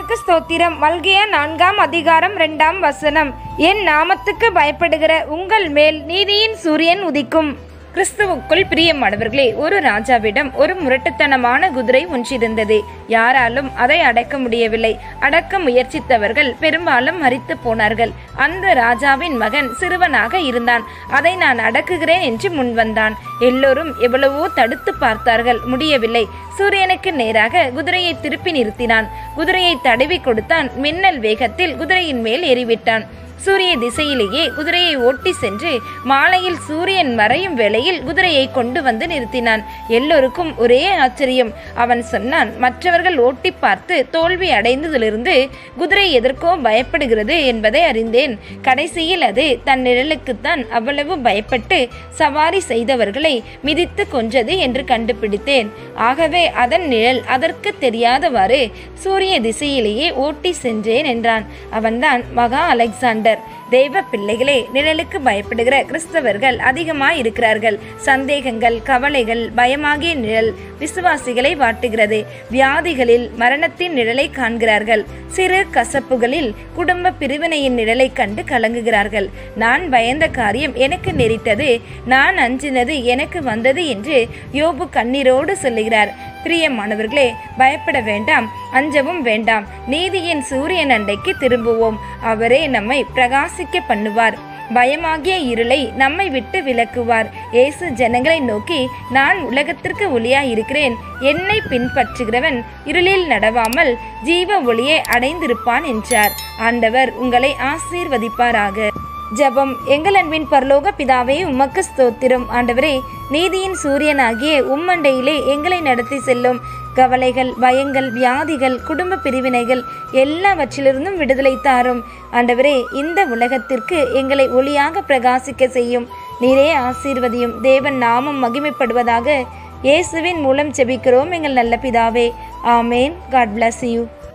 கர்த்தருக்கு ஸ்தோத்திரம் மல்கியா நான்காம் அதிகாரம் இரண்டாம் வசனம் என் நாமத்துக்கு பயப்படுகிற உங்கள் மேல் நீதியின் சூரியன் உதிக்கும் கிறிஸ்துவுக்குள் பிரியமானவர்களே ஒரு ராஜாவிடம் ஒரு முரட்டுத்தனமான குதிரை ஒன்றிருந்தது யாராலும் அதை அடக்க முடியவில்லை அடக்க முயற்சித்தவர்கள் பெரும்பாலும் மரித்து போனார்கள் அந்த ராஜாவின் மகன் சிறுவனாக இருந்தான் அதை நான் அடக்குகிறேன் என்று முன்வந்தான் எல்லோரும் எவ்வளவோ தடுத்து பார்த்தார்கள் முடியவில்லை சூரியனுக்கு நேராக குதிரையை திருப்பி நிறுத்தினான் குதிரையை தடவி கொடுத்தான் மின்னல் வேகத்தில் குதிரையின் மேல் ஏறிவிட்டான் சூரிய திசையிலேயே குதிரையை ஓட்டி சென்று மாலையில் சூரியன் மறையும் வேளையில் குதிரையை கொண்டு வந்து நிறுத்தினான் எல்லோருக்கும் ஒரே ஆச்சரியம் அவன் சொன்னான் மற்றவர்கள் ஓட்டி பார்த்து தோல்வி அடைந்ததிலிருந்து குதிரை எதற்கோ பயப்படுகிறது என்பதை அறிந்தேன் கடைசியில் அது தன் நிழலுக்குத்தான் அவ்வளவு பயப்பட்டு சவாரி செய்தவர்களை மிதித்து கொன்றது என்று கண்டுபிடித்தேன் ஆகவே அதன் நிழல் அதற்கு தெரியாதவாறு சூரிய திசையிலேயே ஓட்டி சென்றேன் என்றான் அவன்தான் மகா அலெக்சாண்டர் தெய்வ பிள்ளைகளே நிழலுக்கு பயப்படுகிற கிறிஸ்தவர்கள் அதிகமாய் இருக்கிறார்கள் சந்தேகங்கள் கவலைகள் பயமாகிய நிழல் விசுவாசிகளை வாட்டுகிறது வியாதிகளில் மரணத்தின் நிழலை காண்கிறார்கள் சிறு கசப்புகளில் குடும்ப பிரிவினையின் நிழலை கண்டு கலங்குகிறார்கள் நான் பயந்த காரியம் எனக்கு நேரிட்டது நான் அஞ்சினது எனக்கு வந்தது என்று யோபு கண்ணீரோடு சொல்லுகிறார் பிரியமானவர்களே பயப்பட வேண்டாம் அஞ்சவும் வேண்டாம் நீதியின் சூரியன் அண்டைக்கு திரும்புவோம் அவரே நம்மை பிரகாசிக்க பண்ணுவார் பயமாகிய இருளை நம்மை விட்டு விலக்குவார் இயேசு ஜனங்களை நோக்கி நான் உலகத்திற்கு ஒளியாய் இருக்கிறேன் என்னை பின்பற்றுகிறவன் இருளில் நடவாமல் ஜீவ ஒளியை அடைந்திருப்பான் என்றார் ஆண்டவர் உங்களை ஆசீர்வதிப்பாராக ஜெபம் எங்கள் அன்பின் பரலோக பிதாவே உமக்கு ஸ்தோத்திரம் ஆண்டவரே நீதியின் சூரியனாகிய உம்மண்டையிலே எங்களை நடத்தி செல்லும் கவலைகள் பயங்கள் வியாதிகள் குடும்ப பிரிவினைகள் எல்லாவற்றிலிருந்தும் விடுதலை தாரும் ஆண்டவரே இந்த உலகத்திற்கு எங்களை ஒளியாக பிரகாசிக்க செய்யும் நீரே ஆசீர்வதியும் தேவன் நாமம் மகிமைப்படுவதாக இயேசுவின் மூலம் செபிக்கிறோம் எங்கள் நல்ல பிதாவே ஆமேன் காட் bless யூ